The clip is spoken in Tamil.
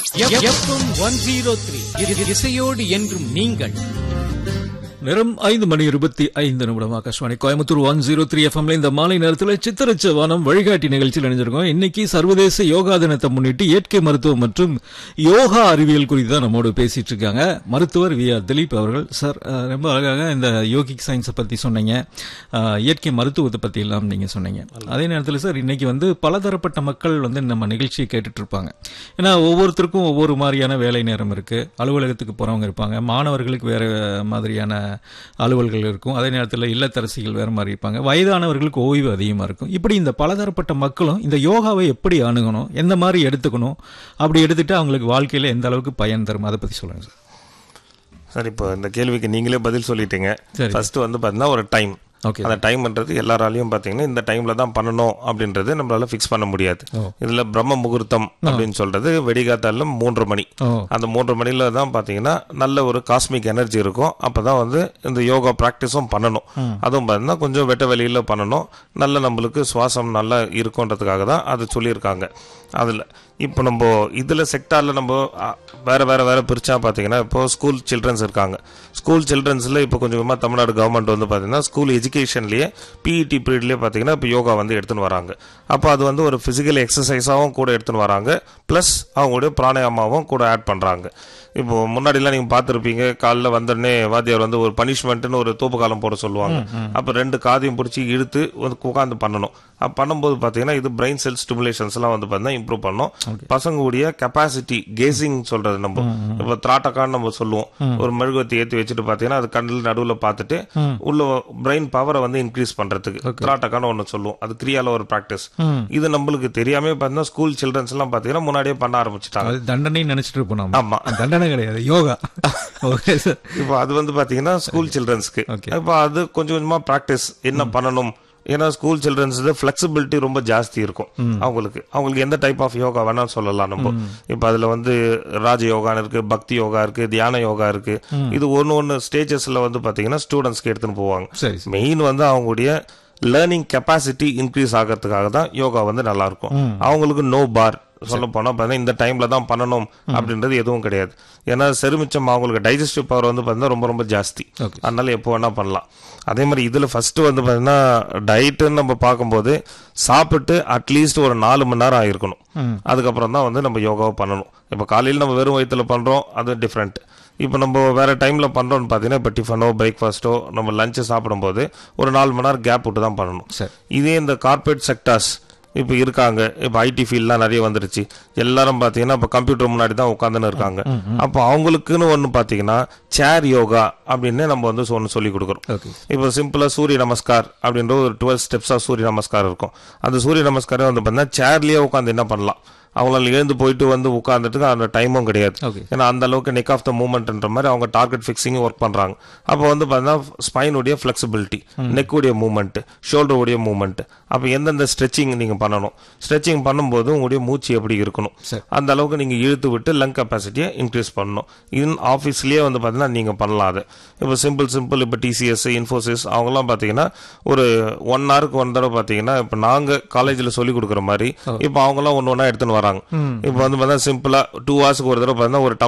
எஃப்எம் ஒன் ஜீரோ த்ரீ இசையோடு என்றும் நீங்கள் நேரம் ஐந்து மணி இருபத்தி ஐந்து நிமிடம் Akashvani Coimbatore one zero three எஃப்எம்ல இந்த மாலை நேரத்தில் சித்திரச்ச வானம் வழிகாட்டி நிகழ்ச்சியில் இணைஞ்சிருக்கோம் இன்னைக்கு சர்வதேச யோகா தினத்தை முன்னிட்டு இயற்கை மருத்துவம் மற்றும் யோகா அறிவியல் குறித்து தான் நம்மோடு பேசிட்டு இருக்காங்க மருத்துவர் வி ஆர் திலீப் அவர்கள் சார் அஹ், ரொம்ப அழகாக இந்த யோகிக் சயின்ஸை பத்தி சொன்னீங்க அஹ், இயற்கை மருத்துவத்தை பத்தி எல்லாம் நீங்க சொன்னீங்க அதே நேரத்தில் சார் இன்னைக்கு வந்து பலதரப்பட்ட மக்கள் வந்து நம்ம நிகழ்ச்சியை கேட்டுட்டு இருப்பாங்க ஏன்னா ஒவ்வொருத்தருக்கும் ஒவ்வொரு மாதிரியான வேலை நேரம் இருக்கு அலுவலகத்துக்கு போறவங்க இருப்பாங்க மாணவர்களுக்கு வேற மாதிரியான அலுவல்கள் இருக்கும் அதே நேரத்தில் இல்லத்தரசிகள் வேற மாதிரி இருப்பாங்க வயதானவர்களுக்கு ஓய்வு அதிகமாக இருக்கும் இப்படி இந்த பலதரப்பட்ட மக்களும் இந்த யோகாவை எப்படி அணுகணும் எந்த மாதிரி எடுத்துக்கணும் அப்படி எடுத்துட்டு அவங்களுக்கு வாழ்க்கையில் எந்த அளவுக்கு பயன் தரும் அதை பற்றி சொல்லுங்க சார் சார் இப்போ இந்த கேள்விக்கு நீங்களே பதில் சொல்லிட்டீங்க சரி. ஃபர்ஸ்ட் வந்து பார்த்தீங்கன்னா ஒரு டைம் ஓகே அந்த டைம்ன்றது எல்லாராலையும் பார்த்தீங்கன்னா இந்த டைம்ல தான் பண்ணணும் அப்படின்றது நம்மளால ஃபிக்ஸ் பண்ண முடியாது இதுல பிரம்ம முகூர்த்தம் அப்படின்னு சொல்றது வெடிகாத்தால மூன்று மணி ஓ அந்த மூன்று மணில தான் பார்த்தீங்கன்னா நல்ல ஒரு காஸ்மிக் எனர்ஜி இருக்கும் அப்பதான் வந்து இந்த யோகா ப்ராக்டிஸும் பண்ணணும் அதுவும் பார்த்தீங்கன்னா கொஞ்சம் வெட்ட வெளியில பண்ணணும் நல்ல நம்மளுக்கு சுவாசம் நல்லா இருக்குன்றதுக்காக தான் அது சொல்லியிருக்காங்க அதில் இப்போ நம்ம இதில் செக்டாரில் நம்ம அ, வேற வேற வேற பிரிச்சா பார்த்தீங்கன்னா இப்போ ஸ்கூல் சில்ட்ரன்ஸ் இருக்காங்க ஸ்கூல் சில்ட்ரன்ஸில் இப்போ கொஞ்சம் கொஞ்சமாக தமிழ்நாடு கவர்மெண்ட் வந்து பார்த்தீங்கன்னா ஸ்கூல் எஜுகேஷன்லேயே பிஇடி பீரியட்லேயே பார்த்தீங்கன்னா இப்போ யோகா வந்து எடுத்துன்னு வராங்க அப்போ அது வந்து ஒரு ஃபிசிக்கல் எக்ஸசைஸாகவும் கூட எடுத்துன்னு வராங்க ப்ளஸ் அவங்களுடைய பிராணாயாமாவும் கூட ஆட் பண்ணுறாங்க இப்போ முன்னாடிலாம் நீங்கள் பார்த்துருப்பீங்க காலைல வந்தோடனே வாத்தியார் வந்து ஒரு பனிஷ்மெண்ட்னு ஒரு தோப்பு காலம் போட சொல்லுவாங்க அப்போ ரெண்டு காதையும் பிடிச்சி இழுத்து வந்து உட்காந்து பண்ணணும் அப்போ பண்ணும்போது பார்த்தீங்கன்னா இது பிரெயின் செல் ஸ்டிமுலேஷன்ஸ்லாம் வந்து பார்த்தீங்கன்னா இம்ப்ரூவ் பண்ணும் பசங்களுடைய கெப்பாசிட்டி கேசிங் சொல்றது நம்ம இப்போ திராட்டக்கான்னு நம்ம சொல்லுவோம் ஒரு மெழுகுவத்தி ஏற்றி வச்சுட்டு பார்த்தீங்கன்னா அது கண்ணில் நடுவில் பார்த்துட்டு உள்ள பிரெயின் பவரை வந்து இன்க்ரீஸ் பண்றதுக்கு திராட்டக்கான்னு ஒன்று சொல்லுவோம் அது கிரியால ஒரு ப்ராக்டிஸ் இது நம்மளுக்கு தெரியாம பார்த்தீங்கன்னா ஸ்கூல் சில்ட்ரன்ஸ் எல்லாம் பார்த்தீங்கன்னா முன்னாடியே பண்ண ஆரம்பிச்சிட்டாங்க அது தண்டனை நினைச்சிட்டு இருப்போம் நாம ஆமா தண்டனை கிடையாது யோகா ஓகே சார் இப்போ அது வந்து பாத்தீங்கன்னா ஸ்கூல் சில்ட்ரன்ஸ்க்கு Okay. இப்போ அது கொஞ்சம் கொஞ்சமா ப்ராக்டிஸ் என்ன பண்ணணும் ஏன்னா ஸ்கூல் சில்ட்ரன்ஸ் ஃபிளெக்சிபிலிட்டி ரொம்ப ஜாஸ்தி இருக்கும் அவங்களுக்கு அவங்களுக்கு எந்த டைப் ஆஃப் யோகா வேணாலும் சொல்லலாம் நம்ம இப்போ அதுல வந்து ராஜ யோகான்னு இருக்கு பக்தி யோகா இருக்கு தியான யோகா இருக்கு இது ஒன்னு ஒன்னு ஸ்டேஜஸ்ல வந்து பாத்தீங்கன்னா ஸ்டூடெண்ட்ஸ்க்கு எடுத்துன்னு போவாங்க சரி சரி. மெயின் வந்து அவங்களுடைய லேர்னிங் கெப்பாசிட்டி இன்க்ரீஸ் ஆகிறதுக்காக தான் யோகா வந்து நல்லா இருக்கும் அவங்களுக்கு நோ பார் சொல்ல போனா பார்த்தீங்கன்னா இந்த டைம்ல தான் பண்ணணும் அப்படின்றது எதுவும் கிடையாது ஏன்னா செருமிச்சம் அவங்களுக்கு டைஜஸ்டிவ் பவர் வந்து பார்த்தீங்கன்னா ரொம்ப ரொம்ப ஜாஸ்தி Okay. அதனால எப்போ வேணா பண்ணலாம் அதே மாதிரி இதுல ஃபர்ஸ்ட் வந்து பார்த்தீங்கன்னா டயட்டுன்னு நம்ம பார்க்கும்போது சாப்பிட்டு அட்லீஸ்ட் ஒரு நாலு மணி நேரம் ஆயிருக்கணும் அதுக்கப்புறம் தான் வந்து நம்ம யோகாவை பண்ணணும் இப்போ காலையில் நம்ம வெறும் வயிற்றுல பண்றோம் அது டிஃப்ரெண்ட் இப்போ நம்ம வேற டைம்ல பண்றோம்னு பார்த்தீங்கன்னா இப்போ டிஃபனோ பிரேக்ஃபாஸ்ட்டோ நம்ம லஞ்சு சாப்பிடும்போது ஒரு நாலு மணி நேரம் கேப் விட்டு தான் பண்ணணும் சரி இதே இந்த கார்ப்பரேட் செக்டார்ஸ் இப்போ இருக்காங்க இப்போ ஐடி ஃபீல்ட்லாம் நிறைய வந்துருச்சு எல்லாரும் பார்த்தீங்கன்னா இப்போ கம்ப்யூட்டர் முன்னாடி தான் உட்காந்துன்னு இருக்காங்க அப்போ அவங்களுக்குன்னு ஒன்று பார்த்தீங்கன்னா சேர் யோகா அப்படின்னு நம்ம வந்து ஒன்று சொல்லி கொடுக்குறோம் ஓகே இப்போ சிம்பிளாக சூரிய நமஸ்கார் அப்படின்ற ஒரு டுவெல் ஸ்டெப்ஸ் ஆஃப் சூரிய நமஸ்கார் இருக்கும் அந்த சூரிய நமஸ்காரம் வந்து பார்த்தீங்கன்னா சேர்லேயே உட்காந்து என்ன பண்ணலாம் அவங்களால எழுந்து போயிட்டு வந்து உட்காந்துட்டு அந்த டைமும் கிடையாது Okay. ஏன்னா அந்த அளவுக்கு நெக் ஆஃப் த மூவ்மெண்ட்ன்ற மாதிரி அவங்க டார்கெட் ஃபிக்ஸிங் ஒர்க் பண்றாங்க அப்போ வந்து பார்த்தீங்கன்னா ஸ்பைனுடைய ஃபிளெக்சிபிலிட்டி நெக்குடைய மூவ்மெண்ட் ஷோல்டருடைய மூவ்மெண்ட் அப்போ எந்தெந்த ஸ்ட்ரெச்சிங் நீங்க பண்ணணும் ஸ்ட்ரெச்சிங் பண்ணும்போது உங்களுடைய மூச்சு எப்படி இருக்கணும் சரி. அந்த அளவுக்கு நீங்க இழுத்து விட்டு லங் கெப்பாசிட்டியை இன்க்ரீஸ் பண்ணணும் இன் ஆஃபீஸ்லயே வந்து பார்த்தீங்கன்னா நீங்க பண்ணலாம் அது இப்போ சிம்பிள் சிம்பிள் இப்போ டிசிஎஸ் இன்ஃபோசிஸ் அவங்கலாம் பார்த்தீங்கன்னா ஒரு ஒன் ஹவருக்கு ஒன் தடவை பார்த்தீங்கன்னா இப்போ நாங்க காலேஜில் சொல்லி கொடுக்குற மாதிரி இப்போ அவங்கலாம் ஒன்று ஒன்றா எடுத்துன்னு வராங்க இப்போ வந்து பார்த்தா சிம்பிளா டூ ஹவர்ஸ்க்கு ஒரு தடவை பார்த்தீங்கன்னா ஒரு